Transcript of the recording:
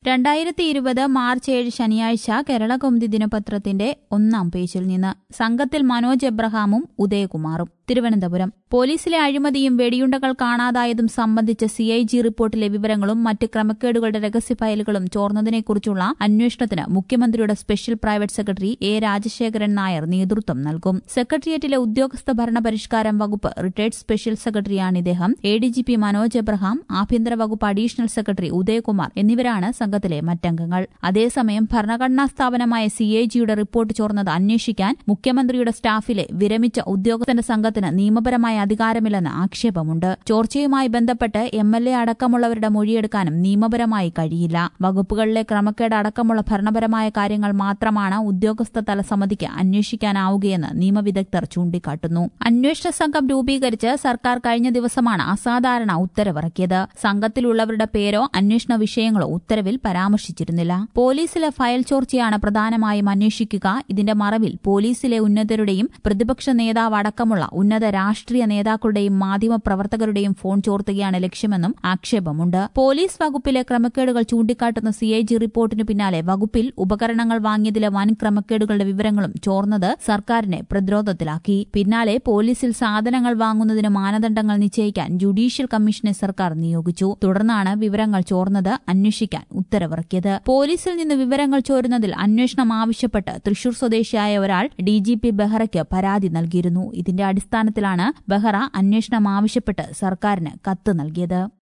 രണ്ടായിരത്തി ഇരുപത് മാർച്ച് ഏഴ് ശനിയാഴ്ച കേരളകൗമുദി ദിനപത്രത്തിന്റെ ഒന്നാം പേജിൽ നിന്ന് സംഘത്തിൽ മനോജ് എബ്രഹാമും ഉദയകുമാറും തിരുവനന്തപുരം പോലീസിലെ അഴിമതിയും വെടിയുണ്ടകൾ കാണാതായതും സംബന്ധിച്ച സി ഐ ജി റിപ്പോർട്ടിലെ വിവരങ്ങളും മറ്റ് ക്രമക്കേടുകളുടെ രഹസ്യ ഫയലുകളും ചോർന്നതിനെക്കുറിച്ചുള്ള അന്വേഷണത്തിന് മുഖ്യമന്ത്രിയുടെ special private secretary A Rajasekharan Nair നേതൃത്വം നൽകും സെക്രട്ടേറിയറ്റിലെ ഉദ്യോഗസ്ഥ ഭരണ പരിഷ്കാരം വകുപ്പ് റിട്ടയർഡ് സ്പെഷ്യൽ സെക്രട്ടറിയാണ് ഇദ്ദേഹം A D G P Manoj Abraham ആഭ്യന്തര വകുപ്പ് അഡീഷണൽ സെക്രട്ടറി ഉദയകുമാർ എന്നിവരാണ് സംഘത്തിലെ മറ്റംഗങ്ങൾ അതേസമയം ഭരണഘടനാ സ്ഥാപനമായ സി എ ജിയുടെ റിപ്പോർട്ട് ചോർന്നത് അന്വേഷിക്കാൻ മുഖ്യമന്ത്രിയുടെ സ്റ്റാഫിലെ വിരമിച്ച ഉദ്യോഗസ്ഥന്റെ സംഘത്തിന് നിയമപരമായ അധികാരമില്ലെന്ന് ആക്ഷേപമുണ്ട് ചോർച്ചയുമായി ബന്ധപ്പെട്ട് എം എൽ എ അടക്കമുള്ളവരുടെ മൊഴിയെടുക്കാനും നിയമപരമായി കഴിയില്ല വകുപ്പുകളിലെ ക്രമക്കേട് അടക്കമുള്ള ഭരണപരമായ കാര്യങ്ങൾ മാത്രമാണ് ഉദ്യോഗസ്ഥ തല സമിതിക്ക് അന്വേഷിക്കാനാവുകയെന്ന് നിയമവിദഗ്ധർ ചൂണ്ടിക്കാട്ടുന്നു അന്വേഷണ സംഘം രൂപീകരിച്ച് സർക്കാർ കഴിഞ്ഞ ദിവസമാണ് അസാധാരണ ഉത്തരവിറക്കിയത് സംഘത്തിലുള്ളവരുടെ പേരോ അന്വേഷണ വിഷയങ്ങളോ ഉത്തരവിൽ പരാമർശിച്ചിരുന്നില്ല പോലീസിലെ ഫയൽ ചോർച്ചയാണ് പ്രധാനമായും അന്വേഷിക്കുക ഇതിന്റെ മറവിൽ പോലീസിലെ ഉന്നതരുടെയും പ്രതിപക്ഷ നേതാവ് അടക്കമുള്ള ഉന്നത രാഷ്ട്രീയ നേതാക്കളുടെയും മാധ്യമപ്രവർത്തകരുടെയും ഫോൺ ചോർത്തുകയാണ് ലക്ഷ്യമെന്നും ആക്ഷേപമുണ്ട് പോലീസ് വകുപ്പിലെ ക്രമക്കേടുകൾ ചൂണ്ടിക്കാട്ടുന്ന സി ഐ ജി റിപ്പോർട്ടിനു പിന്നാലെ വകുപ്പിൽ ഉപകരണങ്ങൾ വാങ്ങിയതിലെ വൻ ക്രമക്കേടുകളുടെ വിവരങ്ങളും ചോർന്നത് സർക്കാരിനെ പ്രതിരോധത്തിലാക്കി പിന്നാലെ പോലീസിൽ സാധനങ്ങൾ വാങ്ങുന്നതിന് മാനദണ്ഡങ്ങൾ നിശ്ചയിക്കാൻ ജുഡീഷ്യൽ കമ്മീഷനെ സർക്കാർ നിയോഗിച്ചു തുടർന്നാണ് വിവരങ്ങൾ ചോർന്നത് അന്വേഷിക്കാൻ ഉത്തരവിറക്കിയത് പോലീസിൽ നിന്ന് വിവരങ്ങൾ ചോരുന്നതിൽ അന്വേഷണം ആവശ്യപ്പെട്ട് തൃശൂർ സ്വദേശിയായ ഒരാൾ ഡിജിപി ബെഹ്റയ്ക്ക് പരാതി നൽകിയിരുന്നു ഇതിന്റെ അടിസ്ഥാനത്തിലാണ് ബെഹ്റ അന്വേഷണം ആവശ്യപ്പെട്ട് സർക്കാരിന് കത്ത് നൽകിയത്